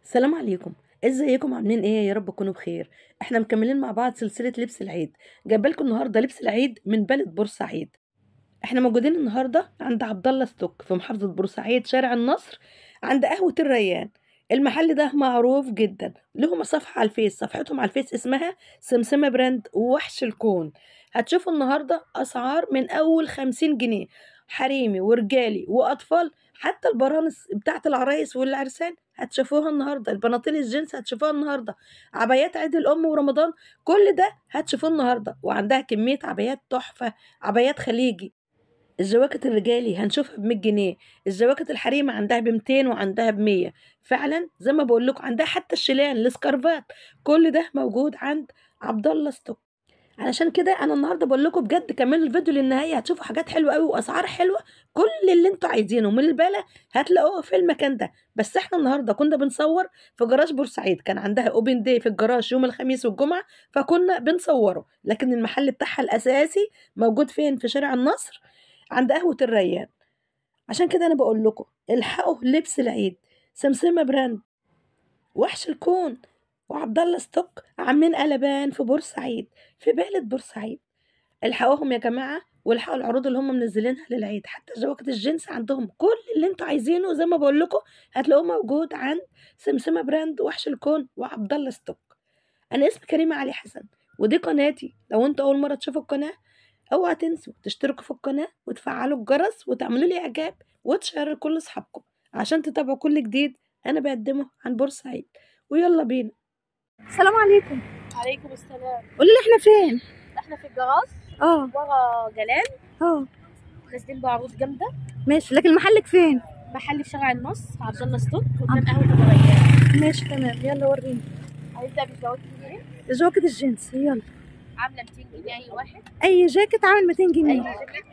السلام عليكم ازيكم عاملين ايه يا رب تكونوا بخير احنا مكملين مع بعض سلسله لبس العيد جايبه لكم النهارده لبس العيد من بلد بورسعيد احنا موجودين النهارده عند عبد الله ستوك في محافظه بورسعيد شارع النصر عند قهوه الريان المحل ده معروف جدا لهم صفحه على الفيس صفحتهم على الفيس اسمها سمسمه براند وحش الكون هتشوفوا النهارده اسعار من اول خمسين جنيه حريمي ورجالي واطفال حتى البرانس بتاعت العرايس والعرسان هتشوفوها النهارده البناطيل الجينز هتشوفوها النهارده عبايات عيد الام ورمضان كل ده هتشوفوه النهارده وعندها كميه عبايات تحفه عبايات خليجي الجواكت الرجالي هنشوفها ب 100 جنيه الجواكت الحريمي عندها ب 200 وعندها ب 100 فعلا زي ما بقول لكم عندها حتى الشيلان السكارفات كل ده موجود عند عبد الله ستوك علشان كده انا النهارده بقول لكم بجد كملوا الفيديو للنهايه هتشوفوا حاجات حلوه قوي واسعار حلوه كل اللي انتوا عايزينه من البالة هتلاقوه في المكان ده بس احنا النهارده كنا بنصور في جراج بورسعيد كان عندها اوبن داي في الجراج يوم الخميس والجمعه فكنا بنصوره لكن المحل بتاعها الاساسي موجود فين في شارع النصر عند قهوه الريان عشان كده انا بقول لكم الحقوا لبس العيد سمسمه براند وحش الكون وعبد الله ستوك عاملين قلبان في بورسعيد في بلد بورسعيد الحقوهم يا جماعه والحقوا العروض اللي هم منزلينها للعيد حتى جواكت الجنس عندهم كل اللي انتوا عايزينه زي ما بقول لكم هتلاقوه موجود عند سمسمه براند وحش الكون وعبد الله ستوك انا اسمي كريمه علي حسن ودي قناتي لو انتوا اول مره تشوفوا القناه اوعى تنسوا تشتركوا في القناه وتفعلوا الجرس وتعملوا لي اعجاب وتشيروا لكل اصحابكم عشان تتابعوا كل جديد انا بقدمه عن بورسعيد ويلا بينا السلام عليكم عليكم السلام قولي لي احنا فين احنا في الجراج اه ورا جلال اه نازلين بعروض جامده ماشي لكن محلك فين محل في شارع النص عبد الله ستوك قدام قهوه ابو ريان ماشي تمام يلا وريني هنبدا بالجواكت الجديد جواكت الجينز يلا عامله 200 جنيه اي واحد اي جاكيت عامل 200 اي جنيه جاكيت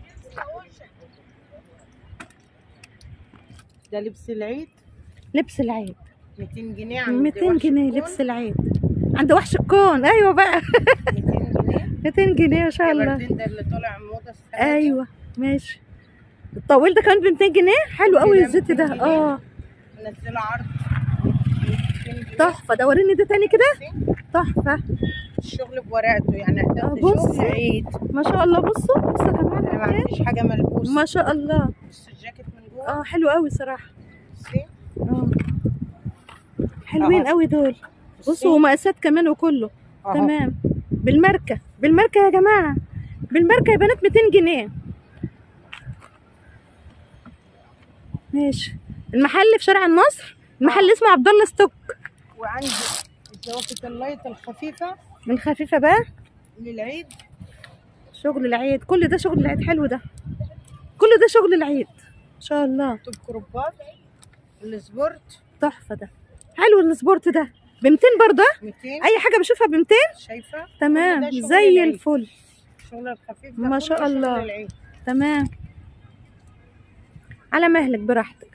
ده لبس العيد لبس العيد 200 جنيه عند 200 وحش جنيه الكون. لبس العيد عند وحش الكون ايوه بقى 200 جنيه 200 جنيه ما شاء الله البردين ده اللي طالع موضه السنة دي. ايوه ماشي الطويل ده كمان ب 200 جنيه حلو قوي ده الزيت ده 200 جنيه. اه منزله عرض 200 جنيه. تحفه ده وريني ده تاني كده تحفه الشغل بورقته يعني آه، احتاج بص. شغل عيد ما شاء الله بصوا بصوا يا انا ما جماعه عنديش حاجه ملبوسه ما شاء الله بص الجاكيت من جوه اه حلو قوي صراحه بصي اه حلوين أهو. قوي دول بصي. بصوا ومقاسات كمان وكله أهو. تمام بالماركه بالماركه يا جماعه بالماركه يا بنات 200 جنيه ماشي المحل في شارع النصر المحل اسمه عبد الله ستوك وعندي الجواكت اللايت الخفيفه من خفيفه بقى للعيد شغل العيد كل ده شغل العيد حلو ده كل ده شغل العيد ان شاء الله توب كروبات السبورت تحفه ده حلو السبورت ده ب 200 برضه 200 اي حاجه بشوفها ب 200 شايفه تمام كل ده شغل زي العيد. الفل الشغل الخفيف ده ما كله شاء شغل الله. العيد. تمام على مهلك براحتك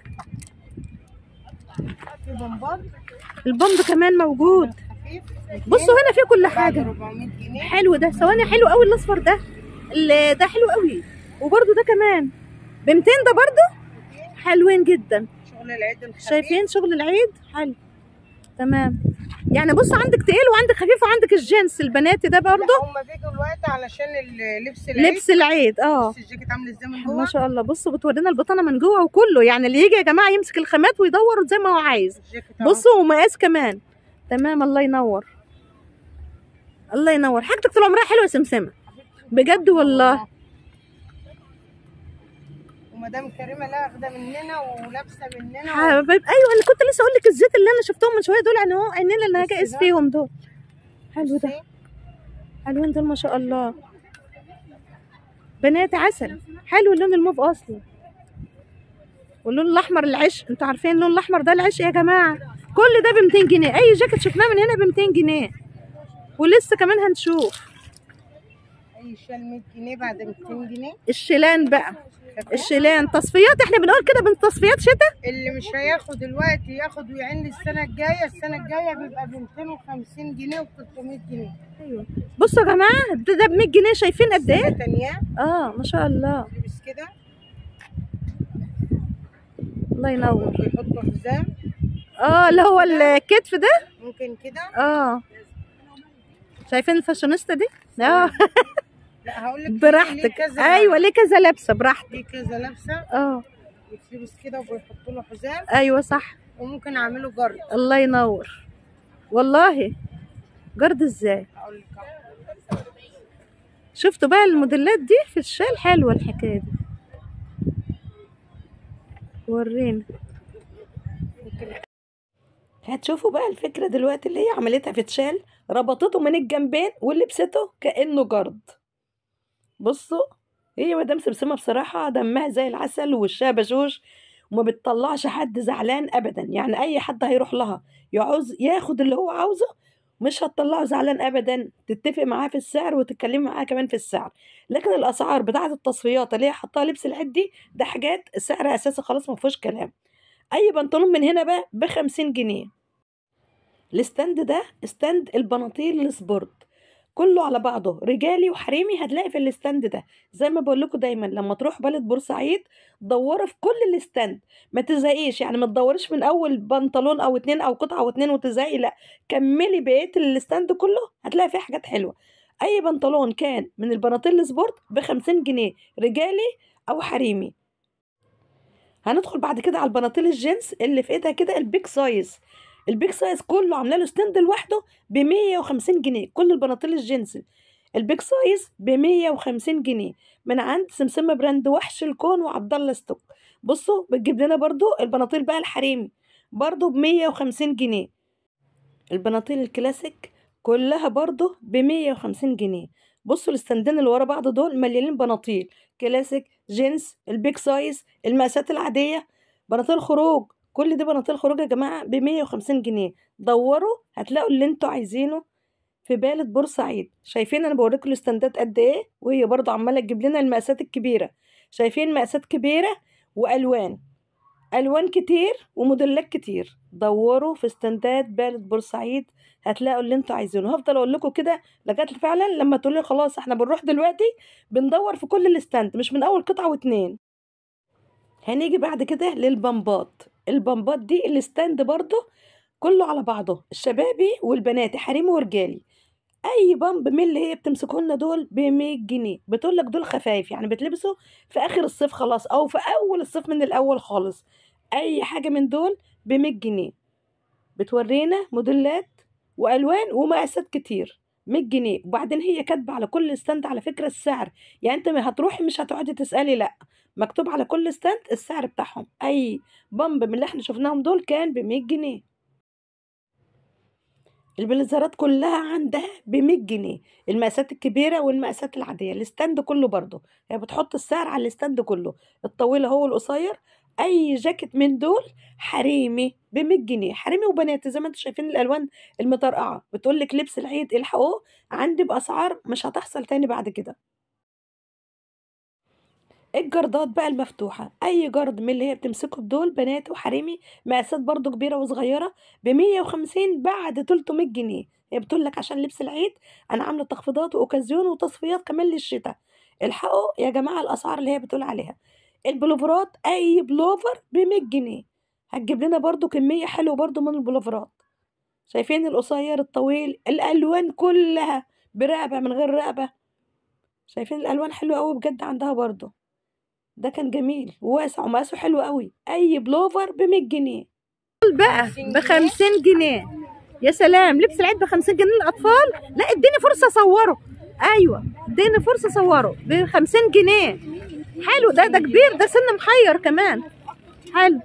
في بمبار البند كمان موجود خفيف بصوا هنا في كل بعد حاجه 400 جنيه حلو ده ثواني حلو قوي الاصفر ده ال- ده حلو قوي وبرده ده كمان ب 200 ده برده حلوين جدا شغل العيد الخفيف شايفين شغل العيد حلو تمام يعني بص عندك تقيل وعندك خفيف وعندك الجنس البناتي ده برده لا هم بيجوا الوقت علشان ال- لبس العيد لبس العيد اه بص الجاكيت عامل ازاي من ما جوه شاء الله بصوا بتورينا البطانه من جوه وكله يعني اللي يجي يا جماعه يمسك الخامات ويدور زي ما هو عايز الجاكيت أهو. بصوا ومقاس كمان تمام الله ينور الله ينور حاجتك طول عمرها حلوه يا سمسمه بجد والله ومدام كريمه لا اخده مننا ولابسه مننا حبايب ايوه انا كنت لسه اقول لك الزيت اللي انا شفتهم من شويه دول يعني هو عينينا اللي بصي هجائز ده. فيهم دول حلو ده بصي، حلوين دول ما شاء الله بنات عسل حلو اللون الموف اصلي واللون الاحمر العشق انتوا عارفين اللون الاحمر ده العشق يا جماعه كل ده ب 200 جنيه اي جاكيت شفناه من هنا ب 200 جنيه ولسه كمان هنشوف اي شال 100 جنيه بعد 200 جنيه الشيلان بقى خفيف. الشيلان تصفيات احنا بنقول كده بين تصفيات شتاء اللي مش هياخد دلوقتي ياخد ويعين لي السنه الجايه السنه الجايه بيبقى ب 250 جنيه و 300 جنيه ايوه بصوا يا جماعه ده, ده ب 100 جنيه شايفين قد ايه تانية اه ما شاء الله لبس كده الله ينور ويحطوا حزام اه اللي هو الكتف ده ممكن كده اه شايفين الفاشونيستا دي اه لا هقول لك براحتك ايوه ليه كذا لابسه براحتك دي كذا لابسه اه يتلبس كده وبيحطوا له حزام ايوه صح وممكن اعمله جرد الله ينور والله جرد ازاي هقول لك أهو. شفتوا بقى الموديلات دي في الشال حلوه الحكايه دي ورينا هتشوفوا بقى الفكره دلوقتي اللي هي عملتها في تشال ربطته من الجنبين ولبسته كانه جرد بصوا هي مدام سمسمه بصراحه دمها زي العسل ووشها بشوش وما بتطلعش حد زعلان ابدا يعني اي حد هيروح لها يعوز ياخد اللي هو عاوزه مش هتطلعه زعلان ابدا تتفق معاه في السعر وتتكلمي معاه كمان في السعر لكن الاسعار بتاعه التصفيات اللي هي حطها لبس العيد دي ده حاجات سعرها اساسي خلاص ما فيهوش كلام اي بنطلون من هنا بقى ب 50 جنيه الستاند ده ستاند البناطيل السبورت كله على بعضه رجالي وحريمي هتلاقي في الستاند ده زي ما بقول لكم دايما لما تروح بلد بورسعيد دوروا في كل الستاند ما تزهقيش يعني ما تدوريش من اول بنطلون او اتنين او قطعه او اتنين وتزهقي لا كملي بقيه الستاند كله هتلاقي فيه حاجات حلوه اي بنطلون كان من البناطيل السبورت ب 50 جنيه رجالي او حريمي هندخل بعد كده على البناطيل الجينز اللي في ايدها كده البيك سايز البيك سايز كله عامله له ستاند لوحده ب 150 جنيه كل البناطيل الجينز البيك سايز ب 150 جنيه من عند سمسمة براند وحش الكون وعبد الله ستوك بصوا بتجيب لنا برضو البناطيل بقى الحريمي برضو ب 150 جنيه البناطيل الكلاسيك كلها برضو ب 150 جنيه بصوا الستاندين اللي ورا بعض دول مليانين بناطيل كلاسيك جينز البيك سايز المقاسات العاديه بناطيل خروج كل دي بناطيل خروج يا جماعه ب 150 جنيه دوروا هتلاقوا اللي انتوا عايزينه في بالة بورسعيد شايفين انا بوريكم الاستندات قد ايه وهي برضو عماله تجيب لنا المقاسات الكبيره شايفين مقاسات كبيره والوان الوان كتير وموديلات كتير دوروا في استندات بالة بورسعيد هتلاقوا اللي انتوا عايزينه هفضل اقول لكم كده لغايه فعلا لما تقولوا لي خلاص احنا بنروح دلوقتي بندور في كل الاستند مش من اول قطعه واتنين هنيجي بعد كده للبمبات البمبات دي الستاند برضه كله على بعضه الشبابي والبناتي حريمي ورجالي اي بامب من اللي هي بتمسكوا لنا دول ب 100 جنيه بتقول لك دول خفايف يعني بتلبسوا في اخر الصيف خلاص او في اول الصيف من الاول خالص اي حاجه من دول ب 100 جنيه بتورينا موديلات والوان ومقاسات كتير 100 جنيه وبعدين هي كاتبه على كل ستاند على فكره السعر يعني انت ما هتروحي مش هتقعدي تسالي لا مكتوب على كل ستاند السعر بتاعهم اي بامب من اللي احنا شفناهم دول كان ب 100 جنيه البليزرات كلها عندها ب 100 جنيه المقاسات الكبيره والمقاسات العاديه الستاند كله برضه هي بتحط السعر على الستاند كله الطويل هو القصير اي جاكيت من دول حريمي ب 100 جنيه حريمي وبناتي زي ما انتم شايفين الالوان المطرقعه بتقول لك لبس العيد الحقوه عندي باسعار مش هتحصل تاني بعد كده الجردات بقى المفتوحة أي جرد من اللي هي بتمسكه بدول بنات وحريمي مقاسات برضو كبيرة وصغيرة بمية وخمسين بعد تلتمية جنيه هي بتقول لك عشان لبس العيد أنا عاملة تخفيضات وأوكازيون وتصفيات كمان للشتاء الحقوا يا جماعة الأسعار اللي هي بتقول عليها البلوفرات أي بلوفر بمية جنيه هتجيب لنا برضو كمية حلوة برضو من البلوفرات شايفين القصير الطويل الألوان كلها برقبة من غير رقبة شايفين الألوان حلوة أوي بجد عندها برضو ده كان جميل وواسع ومقاسه حلو قوي اي بلوفر ب 100 جنيه بقى ب 50 جنيه يا سلام لبس العيد ب 50 جنيه للاطفال لا اديني فرصه اصوره ايوه اديني فرصه اصوره ب 50 جنيه حلو ده ده كبير ده سن محير كمان حلو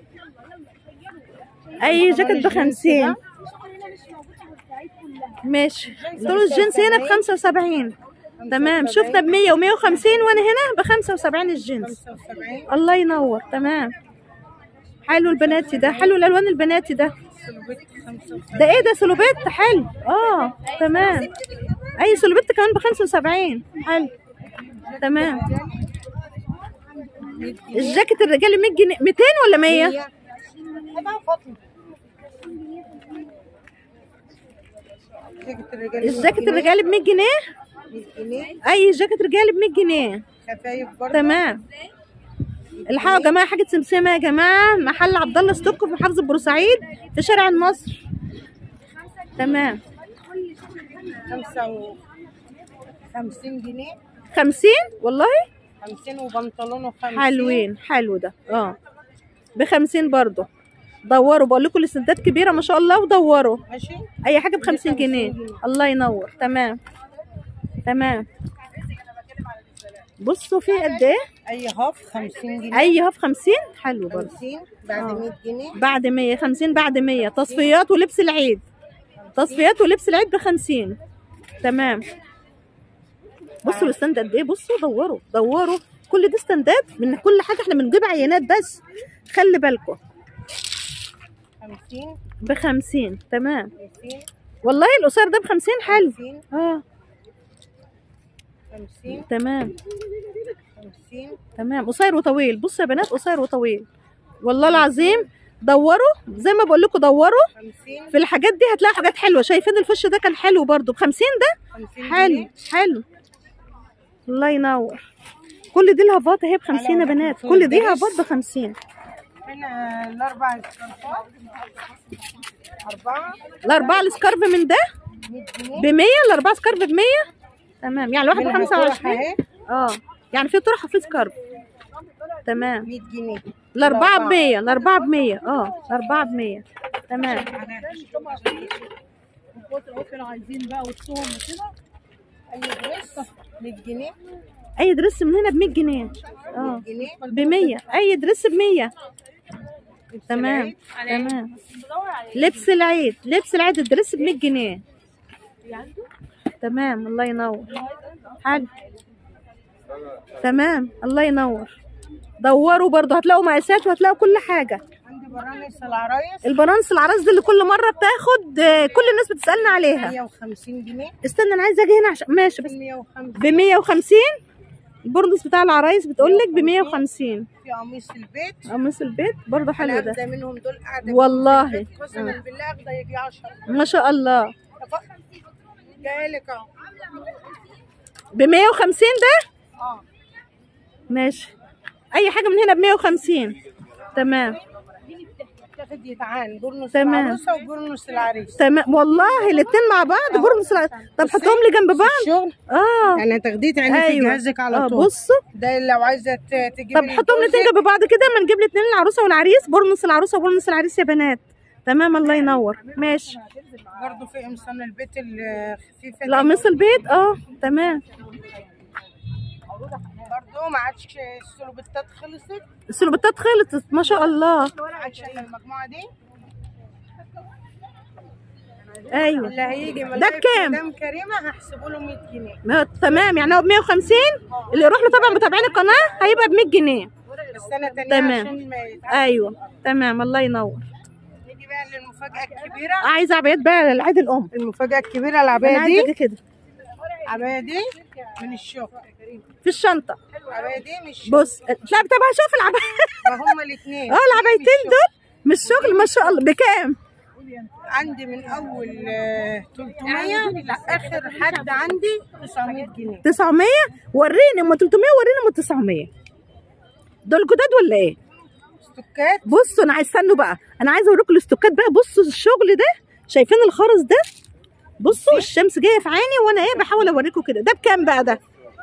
اي جاكيت ب 50 ماشي طول الجنس هنا ب 75 تمام شفنا ب 100 و 150 وانا هنا ب 75 الجنس 75 الله ينور تمام حلو البناتي ده حلو الالوان البناتي ده سلوبيت 75 ده ايه ده سلوبيت حلو اه تمام اي سلوبيت كمان ب 75 حلو تمام الجاكيت الرجالي 100 جنيه 200 ولا 100 طبعا فاطمه جاكيت الرجالي الجاكيت الرجالي ب 100 جنيه 100 جنيه اي جاكيت رجالي ب 100 جنيه خفايف برضه تمام الحقوا يا جماعه حاجه سمسمه يا جماعه محل عبد الله ستوك في محافظه بورسعيد في شارع النصر تمام خمسة و خمسين جنيه خمسين والله خمسين وبنطلون وخمسين حلوين حلو ده اه بخمسين برضه دوروا بقول لكم الاستندات كبيره ما شاء الله ودوروا ماشي اي حاجه ب 50 50 جنيه جنيه. الله ينور تمام تمام بصوا في قد ايه أي هاف خمسين جنيه اي هاف 50 حلو برضه خمسين بعد آه. مية جنيه بعد 100 50 بعد 100 تصفيات ولبس العيد تصفيات ولبس العيد ب 50 تمام بصوا الاستند قد ايه بصوا دوروا دوروا كل دي استندات من كل حاجه احنا بنجيب عينات بس خلي بالكم خمسين ب 50 تمام خمسين والله القصير ده ب 50 حلو خمسين اه خمسين تمام خمسين تمام قصير وطويل بصوا يا بنات قصير وطويل والله العظيم دوروا زي ما بقول لكم دوروا خمسين في الحاجات دي هتلاقوا حاجات حلوه شايفين الفش ده كان حلو برضو ب 50 ده خمسين حلو جنيه. حلو الله ينور كل دي الهافات اهي ب 50 يا على بنات فوق كل دي الدرس. هافات ب 50 هنا الأربع سكرفات أربعة الاربعه السكارف من ده مية ب جنيه 100 الاربعه سكارف ب 100 تمام يعني الواحد ب منها طرح 25 أهي اه يعني في طرحه في سكارف تمام مية جنيه الاربعه ب الأربعة. 100 الاربعه ب 100 اه الاربعه ب 100 تمام كانوا عايزين بقى وسطهم وكده أي دريس مية جنيه اي درس من هنا ب 100 جنيه اه جنيه ب 100 اي درس ب 100 تمام العيد. تمام لبس العيد لبس العيد الدرس ب 100 جنيه تمام الله ينور حلو تمام الله ينور دوروا برضو هتلاقوا مقاسات وهتلاقوا كل حاجة عندي برانس العرايس البرانس العراس دي اللي كل مرة بتاخد آه، كل الناس بتسألنا عليها 150 جنيه استنى انا عايزة اجي هنا عشان ماشي بس 150 ب 150 البرنس بتاع العرايس بتقولك ب 150 في قميص البيت قميص البيت برضو حلو انا ده اخده منهم دول قاعده والله. في البيت. قسما بالله اخده يجي 10 ما شاء الله جاي لك اهو ب 150 ده اه ماشي اي حاجه من هنا ب 150 تمام تاخد يتعان برنس تمام. العروسه وبرنس العريس تمام والله الاتنين مع بعض برنس الع- طب حطهم لي جنب بعض الشغل اه يعني تاخديه تعينيه في ايوه جهازك على آه طول بصوا ده لو عايزه ت- تجيبي طب حطهم الاتنين لجوزك، جنب بعض كده ما نجيب الاتنين العروسه والعريس برنس العروسه وبرنس العريس يا بنات تمام الله ينور ماشي برضه في قمصان البيت الخفيفه دي. لا قميص البيت اه تمام برضه ما عادش السلوبتات خلصت السلوبتات خلصت ما شاء الله ما عادش إلا المجموعه دي ايوه اللي هيجي ده ملاك بكام؟ مدام كريمه هحسبه له 100 جنيه ما- تمام يعني هو ب 150 اللي يروح له طبعا متابعين القناه هيبقى ب 100 جنيه بس انا تانية تمام. عشان ما يتعب. ايوه تمام الله ينور نيجي بقى للمفاجاه الكبيره عايزه عبايات بقى للعيد الام المفاجاه الكبيره انا العبايه عايزه دي أجي كده العبايه دي من الشغل في الشنطه العبايه دي من الشغل بص لا طب هشوف العباية فهم الاثنين اه العبايتين دول من الشغل ما شاء الله بكام عندي من اول آه، 300 لاخر حد عندي 900 جنيه 900 وريني ام 300 وريني ام 900 دول جداد ولا ايه ستوكات بصوا انا عايز استنوا بقى انا عايزه اوريكم الاستوكات بقى بصوا الشغل ده شايفين الخرز ده بصوا الشمس جايه في عيني وانا ايه بحاول اوريكم كده ده بكام بقى ده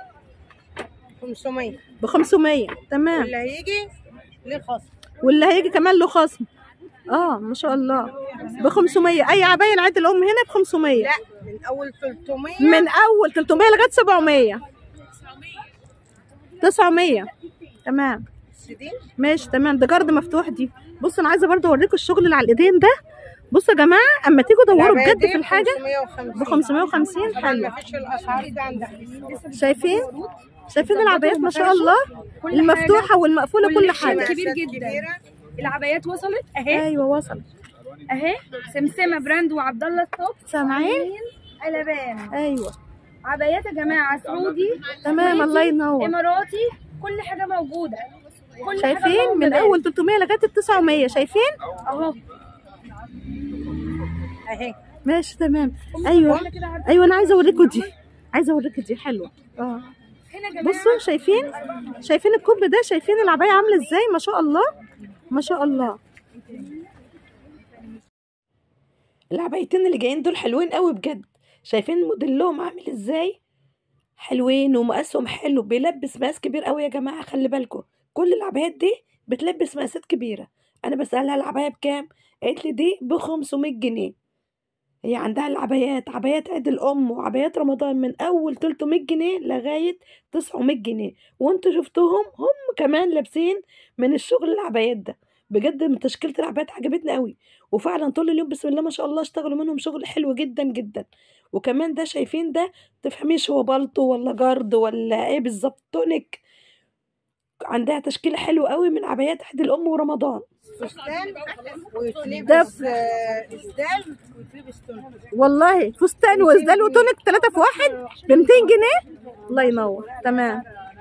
500 ب 500 تمام اللي هيجي ليه خصم واللي هيجي كمان له خصم اه ما شاء الله ب 500 اي عبايه العيد الام هنا ب 500 لا من اول 300 من اول 300 لغايه 700 900 تمام سدين ماشي تمام ده جرد مفتوح دي بصوا انا عايزه برضه اوريكم الشغل اللي على الايدين ده بصوا يا جماعه اما تيجوا دوروا العباية بجد دي في الحاجه 550 ب 550 طبعا حلو ما فيش الاسعار دي عند شايفين شايفين العبايات ما شاء الله المفتوحه والمقفوله كل حاجه كبير جدا. العبايات وصلت اهي ايوه وصل اهي سمسمه براند وعبد الله ستوب سامعين قلبان ايوه عبايات يا جماعه سعودي تمام الله ينور اماراتي كل حاجه موجوده كل حاجة شايفين من موجودة. اول 300 لغايه ال 900 شايفين اهو اهي ماشي تمام ايوه ايوه انا عايزه اوريكم دي عايزه اوريكم دي حلوه اه بصوا شايفين شايفين الكوب ده شايفين العباية عاملة ازاي ما شاء الله ما شاء الله العبايتين اللي جايين دول حلوين قوي بجد شايفين موديلهم عامل ازاي حلوين ومقاسهم حلو بيلبس مقاس كبير قوي يا جماعة خلي بالكم كل العبايات دي بتلبس مقاسات كبيرة انا بسألها العباية بكام قالت لي دي ب 500 جنيه هي عندها العبايات عبايات عيد الام وعبايات رمضان من اول 300 جنيه لغايه 900 جنيه وانتوا شفتوهم هم كمان لابسين من الشغل العبايات ده بجد من تشكيله العبايات عجبتني قوي وفعلا طول اليوم بسم الله ما شاء الله اشتغلوا منهم شغل حلو جدا جدا وكمان ده شايفين ده تفهميش هو بالطو ولا جرد ولا ايه بالظبط تونيك عندها تشكيله حلوه قوي من عبايات عيد الام ورمضان فستان ده- ويتلبس آه، اسدال ويتلبس تونيك والله فستان واسدال وتونيك ثلاثة في واحد ب 200 جنيه الله ينور تمام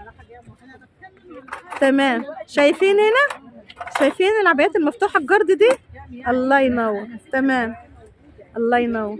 تمام شايفين هنا شايفين العبايات المفتوحة الجرد دي الله ينور تمام الله ينور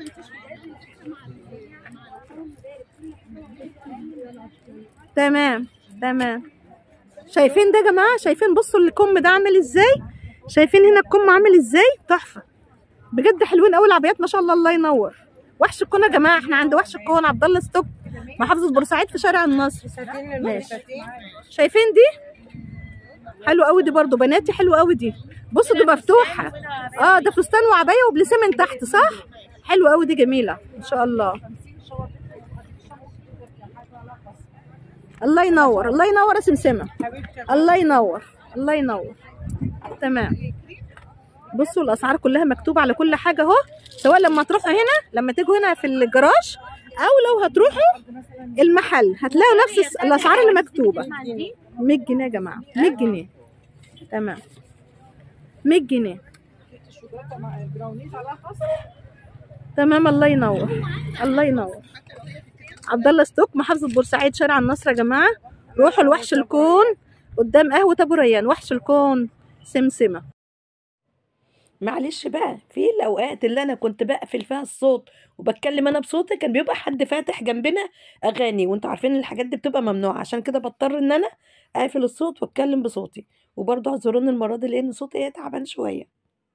تمام تمام شايفين ده يا جماعة شايفين بصوا الكم ده عامل ازاي شايفين هنا الكم عامل ازاي تحفة بجد حلوين قوي العبايات ما شاء الله الله ينور وحش الكون يا جماعه احنا عند وحش الكون عبد الله ستوك محافظه بورسعيد في شارع النصر فساتين للبس ماشي. فساتين شايفين دي حلو قوي دي برضو بناتي حلو قوي دي بصوا دي مفتوحه اه ده فستان وعبايه وبليسيه من تحت صح حلو قوي دي جميله ما شاء الله الله ينور الله ينور يا سمسمه حبيبتي الله ينور الله ينور تمام بصوا الاسعار كلها مكتوبه على كل حاجه اهو سواء لما تروحوا هنا لما تيجوا هنا في الجراج او لو هتروحوا المحل هتلاقوا نفس الس- الاسعار اللي مكتوبه 100 جنيه يا جماعه 100 جنيه تمام 100 جنيه تمام الله ينور الله ينور عبد الله ستوك محافظه بورسعيد شارع النصر يا جماعه روحوا لوحش الكون قدام قهوه ابو ريان وحش الكون سمسمه معلش بقى في الاوقات اللي انا كنت بقفل فيها الصوت وبتكلم انا بصوتي كان بيبقى حد فاتح جنبنا اغاني وانتوا عارفين الحاجات دي بتبقى ممنوعه عشان كده بضطر ان انا اقفل الصوت واتكلم بصوتي وبرضه اعذروني المره دي لان صوتي ايه تعبان شويه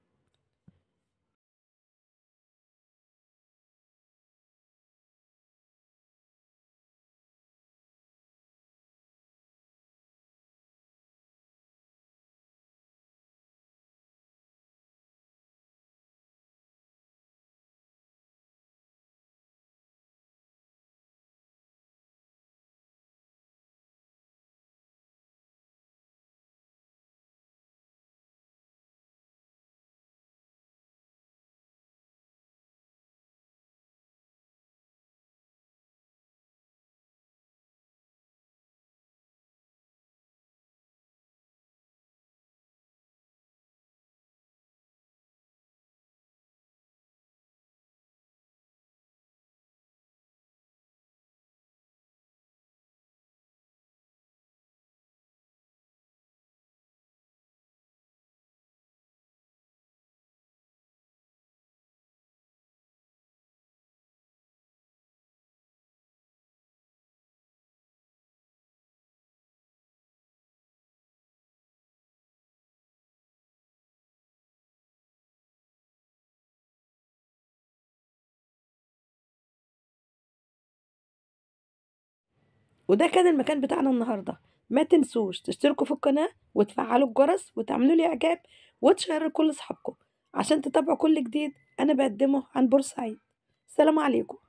وده كان المكان بتاعنا النهارده ما تنسوش تشتركوا في القناة وتفعلوا الجرس وتعملوا لي اعجاب وتشيروا لكل اصحابكم عشان تتابعوا كل جديد انا بقدمه عن بورسعيد سلام عليكم